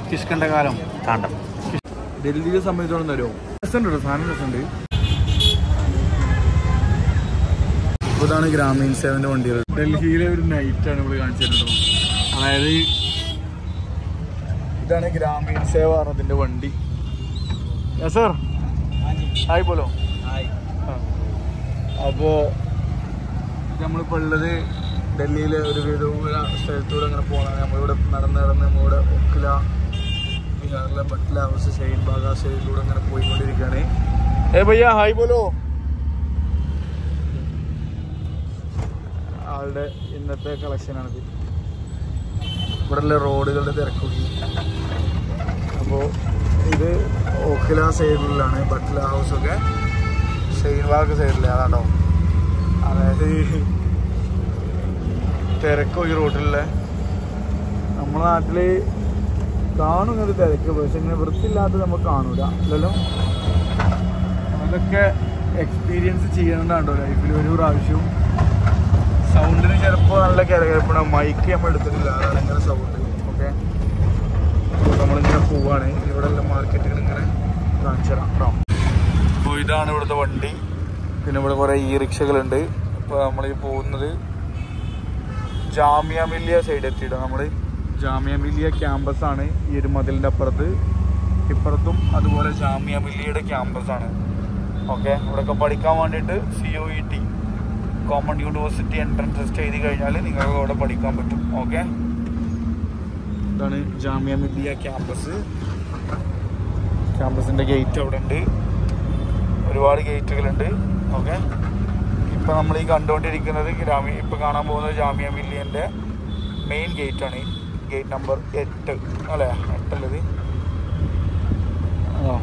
കിഷ്കണ്ട കാലം കാണ്ടം ഡൽഹിയെ സംബന്ധിച്ചോളം തരുമോ രസമുണ്ട് കേട്ടോ സാധനം രസമുണ്ട് അപ്പോൾ ഇതാണ് ഗ്രാമീൺ സേവന്റെ വണ്ടികൾ ഡൽഹിയിലെ ഒരു നൈറ്റാണ് ഇവിടെ കാണിച്ചത് കേട്ടോ അതായത് ഇതാണ് ഗ്രാമീൺ സേവ പറഞ്ഞതിന്റെ വണ്ടി സാർ ഹായ് പോലോ അപ്പോ നമ്മളിപ്പോൾ ഉള്ളത് ഡൽഹിയിലെ ഒരു വിദൂര സ്ഥലത്തൂടെ അങ്ങനെ പോകണം നമ്മളിവിടെ നടന്ന് നടന്ന് നമ്മളിവിടെ ഒക്കില ബീഹാറിലെ ബട്ട്ല ഹൗസ് ഷെയ്ൻ ബാഗ സൈഡിലൂടെ അങ്ങനെ പോയിക്കൊണ്ടിരിക്കുകയാണ് ഏ ഭയ്യ ഹായ് പോലോ ആളുടെ ഇന്നത്തെ കളക്ഷനാണിത് ഇവിടെയുള്ള റോഡുകളുടെ തിരക്കുടി അപ്പോൾ ഇത് ഓഖില സൈഡിലാണ് ബട്ട്ല ഹൗസൊക്കെ ഷെയ്ൻബാഗ് സൈഡിലെ അതാണോ അതായത് തിരക്കും ഈ റോഡിലെ നമ്മുടെ നാട്ടിൽ കാണും ഇങ്ങനത്തെ തിരക്ക് പക്ഷെ ഇങ്ങനെ വൃത്തിയില്ലാത്തത് നമുക്ക് കാണൂല അല്ലല്ലോ അതൊക്കെ എക്സ്പീരിയൻസ് ചെയ്യണതാണ്ടോ ലൈഫിൽ ഒരു പ്രാവശ്യവും സൗണ്ടിന് ചിലപ്പോൾ നല്ല കിരകിരപ്പണം മൈക്ക് നമ്മൾ എടുത്തിട്ടില്ല അതാണ് ഇങ്ങനെ സൗണ്ട് ഓക്കെ നമ്മളിങ്ങനെ പോവാണ് ഇവിടെ ഉള്ള മാർക്കറ്റുകൾ ഇങ്ങനെ കാണിച്ചു തരാം കേട്ടോ അപ്പോൾ ഇതാണ് ഇവിടുത്തെ വണ്ടി പിന്നെ ഇവിടെ കുറേ ഇ റിക്ഷകളുണ്ട് ഇപ്പോൾ നമ്മൾ ഈ പോകുന്നത് ജാമിയ മില്ലിയ സൈഡ് എത്തിയിട്ട് നമ്മൾ ജാമിയ മില്ലിയ ക്യാമ്പസ് ആണ് ഈ ഒരു മതിലിൻ്റെ അപ്പുറത്ത് ഇപ്പുറത്തും അതുപോലെ ജാമിയ മില്ലിയുടെ ക്യാമ്പസ് ആണ് ഓക്കെ ഇവിടെയൊക്കെ പഠിക്കാൻ വേണ്ടിയിട്ട് C O E T common university entrance test എഴുതി കഴിഞ്ഞാൽ നിങ്ങൾക്ക് അവിടെ പഠിക്കാൻ പറ്റും ഓക്കെ ഇതാണ് ജാമിയ മില്ലിയ ക്യാമ്പസ് ക്യാമ്പസിൻ്റെ ഗേറ്റ് അവിടെ ഉണ്ട് ഒരുപാട് ഗേറ്റുകളുണ്ട് ഓക്കെ ഇപ്പം നമ്മൾ ഈ കണ്ടുകൊണ്ടിരിക്കുന്നത് ഗ്രാമീ ഇപ്പം കാണാൻ പോകുന്നത് ജാമിയ മില്ലിയൻ്റെ മെയിൻ ഗേറ്റാണ് ഗേറ്റ് നമ്പർ എട്ട് അല്ലേ എട്ടല്ലത് ആ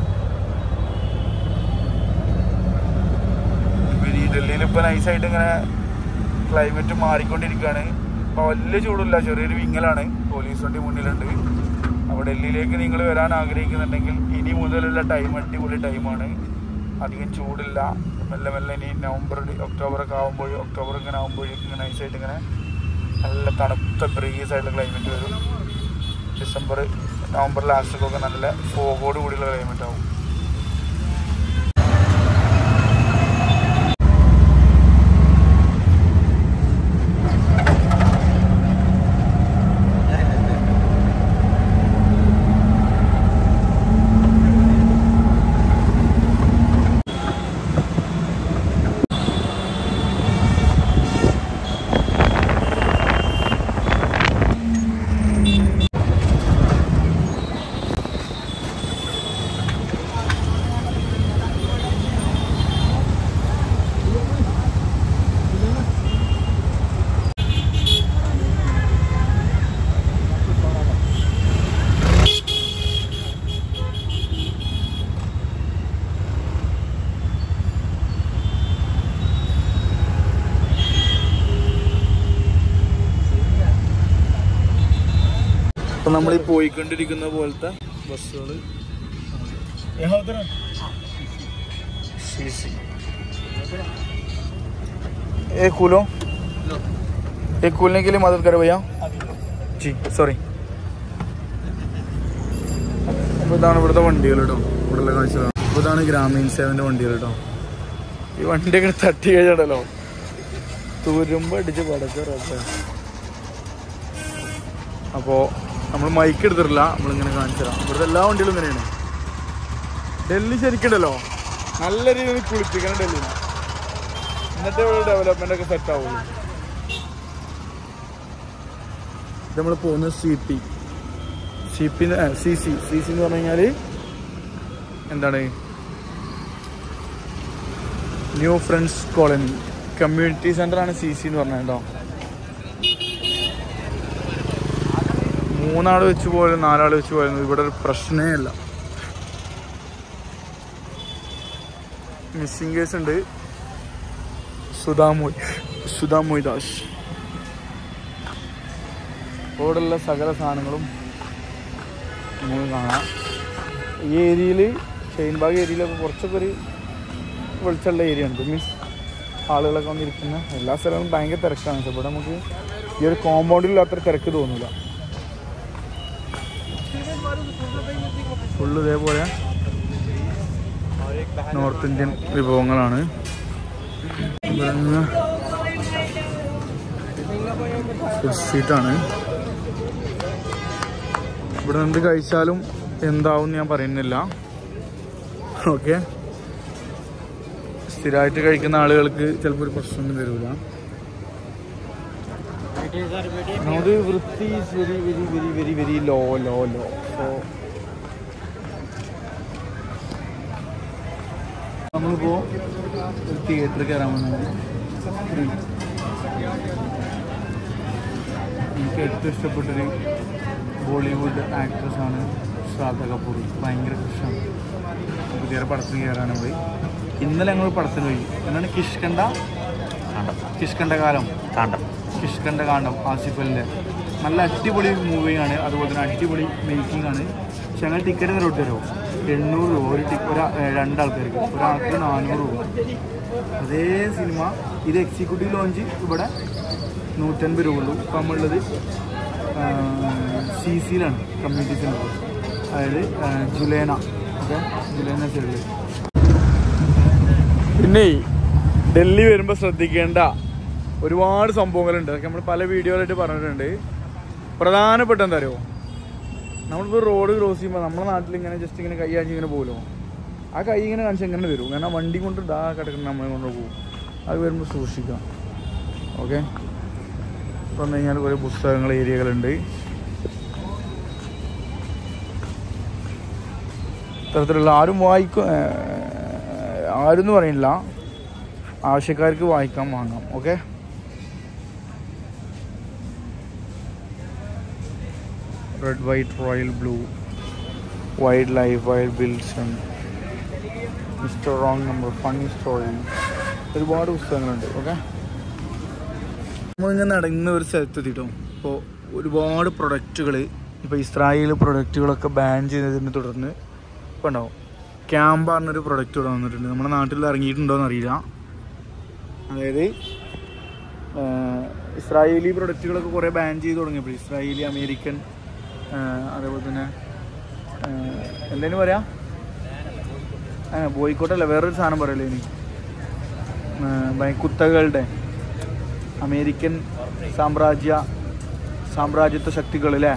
ഇപ്പം ഈ ഡൽഹിയിൽ ഇപ്പം നൈസായിട്ട് ഇങ്ങനെ ക്ലൈമറ്റ് മാറിക്കൊണ്ടിരിക്കുകയാണ് ഇപ്പോൾ വലിയ ചൂടില്ല ചെറിയൊരു വിങ്ങലാണ് പോലീസ് വണ്ടി മുന്നിലുണ്ട് അപ്പോൾ ഡൽഹിയിലേക്ക് നിങ്ങൾ വരാൻ ആഗ്രഹിക്കുന്നുണ്ടെങ്കിൽ ഇനി മുതലുള്ള ടൈം അടിപൊളി ടൈമാണ് അധികം ചൂടില്ല മെല്ലെ മെല്ലെ ഇനി നവംബർ ഒക്ടോബർ ഒക്കെ ആകുമ്പോൾ ഒക്ടോബർ ഇങ്ങനെ ആകുമ്പോഴേക്കും ഇങ്ങനെ നൈസായിട്ട് ഇങ്ങനെ നല്ല തണുത്ത ബ്രീസ് ആയിട്ടുള്ള ക്ലൈമറ്റ് വരും ഡിസംബർ നവംബർ ലാസ്റ്റൊക്കെ നല്ല ഫോഗോട് കൂടിയുള്ള ക്ലൈമറ്റ് ആവും ഇപ്പൊ നമ്മൾ ഈ പോയിക്കൊണ്ടിരിക്കുന്ന പോലത്തെ ബസ്സുകൾ ए खोलो ये खोलने के लिए मदद करो भैया जी സോറി അപ്പോൾ ഇതാണ് ഇവിടുത്തെ വണ്ടികൾ കേട്ടോ ഇവിടെയുള്ള കാഴ്ചകൾ അപ്പോൾ ഇതാണ് ഗ്രാമീൺ സേവൻ്റെ വണ്ടികൾ കേട്ടോ ഈ വണ്ടിയൊക്കെ തട്ടി കഴിഞ്ഞാടല്ലോ തുരുമ്പ് അടിച്ച് പടച്ചറൊക്കെ അപ്പോൾ നമ്മൾ മൈക്ക് എടുത്തിട്ടില്ല നമ്മളിങ്ങനെ കാണിച്ചു തരാം ഇവിടുത്തെ എല്ലാ വണ്ടികളും ഇങ്ങനെയാണ് ഡൽഹി ശരിക്കുണ്ടല്ലോ നല്ല രീതിയിൽ കുളിപ്പിക്കണം ഡൽഹിയിൽ എന്നിട്ട് ഇവിടെ ഡെവലപ്മെന്റ് ഒക്കെ സെറ്റ് ആവുള്ളൂ ഇത് നമ്മൾ പോകുന്നത് C P C P C C C C എന്ന് പറഞ്ഞു കഴിഞ്ഞാൽ എന്താണ് ന്യൂ ഫ്രണ്ട്സ് കോളനി കമ്മ്യൂണിറ്റി സെന്റർ ആണ് സി സി എന്ന് പറഞ്ഞത് കേട്ടോ മൂന്നാൾ വെച്ച് പോലും നാലാൾ വെച്ച് പോലും ഇവിടെ ഒരു പ്രശ്നമേ അല്ല മിസ്സിംഗ് കേസ് ഉണ്ട് സുധാമോയ് സുധാമോയ് ദാസ് ഇവിടെയുള്ള സകല സാധനങ്ങളും നമുക്ക് കാണാം ഈ ഏരിയയിൽ ഷെയിൻബാഗ് ഏരിയയിലൊക്കെ കുറച്ചൊക്കെ ഒരു വെളിച്ചുള്ള ഏരിയ ഉണ്ട് മീൻസ് ആളുകളൊക്കെ വന്നിരിക്കുന്ന എല്ലാ സ്ഥലങ്ങളും ഭയങ്കര തിരക്കാണ് പക്ഷെ ഇവിടെ നമുക്ക് ഈ ഒരു കോമ്പൗണ്ടിൽ അത്ര തിരക്ക് തോന്നില്ല ഫുള്ള് ഇതേപോലെ നോർത്ത് ഇന്ത്യൻ വിഭവങ്ങളാണ് ഇവിടെ നിന്ന് ഫുഡ് സ്ട്രീറ്റാണ് ഇവിടെ എന്ത് കഴിച്ചാലും എന്താവും ഞാൻ പറയുന്നില്ല ഓക്കെ സ്ഥിരമായിട്ട് കഴിക്കുന്ന ആളുകൾക്ക് ചിലപ്പോൾ ഒരു പ്രശ്നമൊന്നും വരില്ല ഒന്നാമത് വൃത്തി very very very very very low low low so നമ്മളിപ്പോ ഒരു തിയേറ്ററിൽ കയറാൻ വന്നത് എനിക്ക് ഏറ്റവും ഇഷ്ടപ്പെട്ടൊരു ബോളിവുഡ് ആക്ട്രസ് ആണ് ശ്രാദ്ധ കപൂർ ഭയങ്കര ഇഷ്ടമാണ് പുതിയ പടത്തിന് കയറാണ് പോയി ഇന്നലെ ഞങ്ങൾ പടത്തിന് പോയി എന്നാണ് കിഷ്കണ്ട കിഷ്കണ്ട കാലം കാണ്ടം കിഷ്കണ്ട കാണ്ടം ആസിഫലിൻ്റെ നല്ല അടിപൊളി മൂവിയാണ് അതുപോലെ തന്നെ അടിപൊളി മേക്കിംഗ് ആണ് പക്ഷെ ഞങ്ങൾ ടിക്കറ്റ് നിരോട്ട് തരുമോ എണ്ണൂറ് രൂപ ഒരു ടിക്കറ്റ് ഒരാ ഏ, രണ്ടാൾക്കാർക്ക് ഒരാൾക്ക് നാനൂറ് രൂപ അതേ സിനിമ ഇത് എക്സിക്യൂട്ടീവ് ലോഞ്ച് ഇവിടെ നൂറ്റൻപത് രൂപ ഉള്ളൂ ഇപ്പം നമ്മളുള്ളത് സി സിയിലാണ് കമ്മ്യൂണിറ്റി സെൻറ്റർ അതായത് ആ, ജുലേന ഓക്കെ ജുലേന സൈഡിൽ പിന്നെ ഡൽഹി വരുമ്പോൾ ശ്രദ്ധിക്കേണ്ട ഒരുപാട് സംഭവങ്ങളുണ്ട് അതൊക്കെ നമ്മൾ പല വീഡിയോയിലായിട്ട് പറഞ്ഞിട്ടുണ്ട് പ്രധാനപ്പെട്ട എന്താ അറിയോ നമ്മളിപ്പോൾ റോഡ് ക്രോസ് ചെയ്യുമ്പോൾ നമ്മുടെ നാട്ടിൽ ഇങ്ങനെ ജസ്റ്റ് ഇങ്ങനെ കൈ കാണിച്ച് ഇങ്ങനെ പോകുമല്ലോ ആ കൈ ഇങ്ങനെ കാണിച്ച് എങ്ങനെ വരും കാരണം വണ്ടി കൊണ്ട് ഇതാ കിടക്കുന്ന നമ്മളെ കൊണ്ട് പോകും അത് വരുമ്പോൾ സൂക്ഷിക്കാം ഓക്കെ വന്നു കഴിഞ്ഞാൽ കുറേ പുസ്തകങ്ങൾ ഏരിയകളുണ്ട് ഇത്തരത്തിലുള്ള ആരും വായിക്കും ആരും എന്ന് പറയുന്നില്ല ആവശ്യക്കാർക്ക് വായിക്കാം വാങ്ങാം okay red white royal blue wild life wild Wilson mister wrong number funny story ഒരുപാട് പുസ്തകങ്ങളുണ്ട് ഓക്കെ നമ്മളിങ്ങനെ നടന്ന ഒരു സ്ഥലത്ത് എത്തിട്ടോ ഇപ്പോൾ ഒരുപാട് പ്രൊഡക്റ്റുകൾ ഇപ്പോൾ ഇസ്രായേൽ പ്രൊഡക്റ്റുകളൊക്കെ ബാൻ ചെയ്തതിനെ തുടർന്ന് ഇപ്പോൾ ഉണ്ടാവും ക്യാമ്പ് പറഞ്ഞൊരു പ്രൊഡക്റ്റ് ഇവിടെ വന്നിട്ടുണ്ട് നമ്മുടെ നാട്ടിൽ ഇറങ്ങിയിട്ടുണ്ടോ എന്നറിയില്ല അതായത് ആഹ്, ഇസ്രായേലി പ്രൊഡക്റ്റുകളൊക്കെ കുറേ ബാൻ ചെയ്ത് തുടങ്ങിയപ്പോൾ ഇസ്രായേലി അമേരിക്കൻ ആഹ്, അതേപോലെ തന്നെ ആഹ്, എന്തേലും പറയാ ആ ബോയ്ക്കോട്ടല്ല വേറൊരു സാധനം പറയല്ലേ ഇനി ആഹ്, ഭയ- കുത്തകളുടെ അമേരിക്കൻ സാമ്രാജ്യ സാമ്രാജ്യത്വ ശക്തികൾ അല്ലേ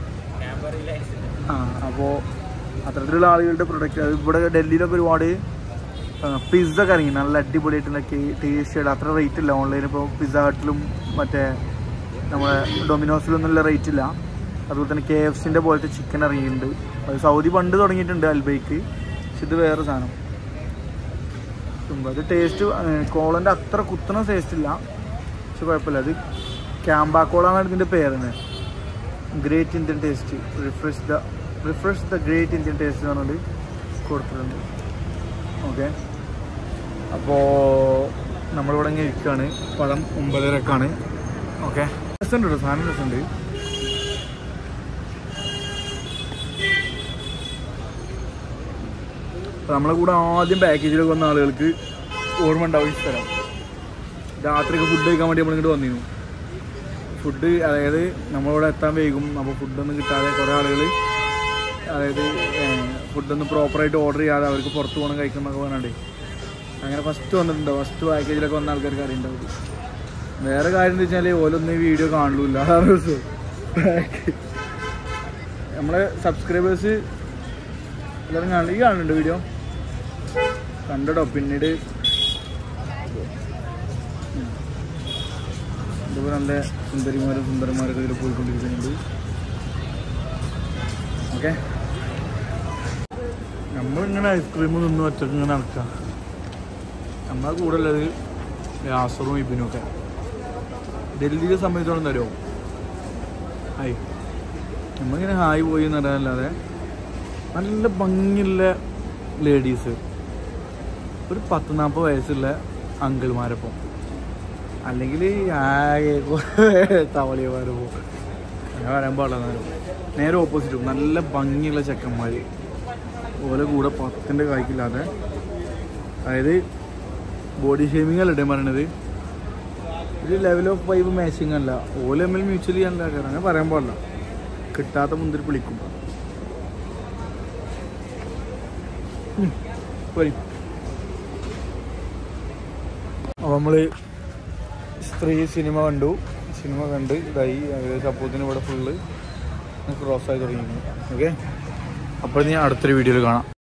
ആ അപ്പോൾ അത്തരത്തിലുള്ള ആളുകളുടെ പ്രൊഡക്റ്റ് അത് ഇവിടെ ഡൽഹിയിലൊക്കെ ഒരുപാട് പിസ്സ ഒക്കെ ഇറങ്ങി നല്ല അടിപൊളിയായിട്ടുള്ള ടേസ്റ്റ് അത്ര റേറ്റ് ഇല്ല ഓൺലൈനിൽ ഇപ്പോൾ പിസ്സ ഹട്ടിലും മറ്റേ നമ്മുടെ ഡൊമിനോസിലൊന്നും ഉള്ള റേറ്റ് ഇല്ല അതുപോലെ തന്നെ കെ എഫ് സിൻ്റെ പോലത്തെ ചിക്കൻ ഇറങ്ങിയിട്ടുണ്ട് അത് സൗദി പണ്ട് തുടങ്ങിയിട്ടുണ്ട് അൽബൈക്ക് പക്ഷെ ഇത് വേറെ സാധനം ഉം, അത് ടേസ്റ്റ് കോളൻ്റെ അത്ര കുത്തണ ടേസ്റ്റ് ഇല്ല പക്ഷെ കുഴപ്പമില്ല അത് ക്യാമ്പാക്കോളാണ് ഇതിൻ്റെ പേരാണ് great Indian taste refresh the refresh the great Indian taste എന്ന് പറഞ്ഞിട്ട് കൊടുത്തിട്ടുണ്ട് ഓക്കെ അപ്പോൾ നമ്മളിവിടെ ഇങ്ങനെ ഇരിക്കുകയാണ് പഴം ഒമ്പതരക്കാണ് ഓക്കെ രസമുണ്ട് കേട്ടോ സാധനം രസമുണ്ട് അപ്പോൾ നമ്മളെ കൂടെ ആദ്യം പാക്കേജിലൊക്കെ വന്ന ആളുകൾക്ക് ഓർമ്മ ഉണ്ടാവും ഈ സ്ഥലം രാത്രിയൊക്കെ ഫുഡ് കഴിക്കാൻ വേണ്ടി നമ്മളിങ്ങോട്ട് വന്നിരുന്നു ഫുഡ് അതായത് നമ്മളിവിടെ എത്താൻ വൈകും അപ്പോൾ ഫുഡൊന്നും കിട്ടാതെ കുറേ ആളുകൾ അതായത് ഫുഡൊന്നും പ്രോപ്പറായിട്ട് ഓർഡർ ചെയ്യാതെ അവർക്ക് പുറത്ത് പോകണം കഴിക്കുന്നൊക്കെ പറഞ്ഞിട്ട് അങ്ങനെ ഫസ്റ്റ് വന്നിട്ടുണ്ടോ ഫസ്റ്റ് പാക്കേജിലൊക്കെ വന്ന ആൾക്കാർക്ക് അറിയുണ്ടാവും വേറെ കാര്യം എന്താ വെച്ചാൽ ഓലൊന്നും ഈ വീഡിയോ കാണലില്ല അതാണ് രസം. നമ്മളെ സബ്സ്ക്രൈബേഴ്സ് എല്ലാവരും കാണില്ല ഈ കാണുന്നുണ്ട് വീഡിയോ കണ്ടോ പിന്നീട് ഇതുപോലെ നല്ല സുന്ദരിമാരും സുന്ദരന്മാരൊക്കെ ഇതിൽ പോയിക്കൊണ്ടിരിക്കുന്നുണ്ട് ഓക്കെ നമ്മളിങ്ങനെ ഐസ്ക്രീം നിന്ന് ഒറ്റക്ക് ഇങ്ങനെ നടക്കാം നമ്മളെ കൂടെ ഉള്ളത് യാസറും ഇബിനും ഒക്കെ ഡൽഹിയിലെ സമയത്തോളം തരുമോ ഹായ് നമ്മളിങ്ങനെ ഹായ് പോയി എന്ന് പറയാനല്ലാതെ നല്ല ഭംഗിയുള്ള ലേഡീസ് ഒരു പത്ത് നാൽപ്പത് വയസ്സുള്ള അങ്കിൾമാരൊപ്പം അല്ലെങ്കിൽ ആകെ തവളിയമാരൊപ്പം അങ്ങനെ പറയാൻ പാടില്ല നേരെ ഓപ്പോസിറ്റും നല്ല ഭംഗിയുള്ള ചെക്കന്മാർ ഓലെ കൂടെ പത്തിൻ്റെ കായ്ക്കില്ലാതെ അതായത് ബോഡി ഷേമിംഗ് അല്ല ഇടം പറയണത് ഒരു ലെവൽ ഓഫ് വൈബ് മാച്ചിങ് അല്ല ഓല് തമ്മിൽ മ്യൂച്വലി ഉണ്ടാക്കാറ് അങ്ങനെ പറയാൻ പാടില്ല കിട്ടാത്ത മുന്തിരി വിളിക്കും പോരി അപ്പോൾ നമ്മൾ സ്ത്രീ സിനിമ കണ്ടു സിനിമ കണ്ട് ഇതായി ഏകദേശം അപ്പോത്തിന് ഇവിടെ ഫുള്ള് ക്രോസ് ആയി തുടങ്ങി ഓക്കെ അപ്പോൾ ഞാൻ അടുത്തൊരു വീഡിയോയിൽ കാണാം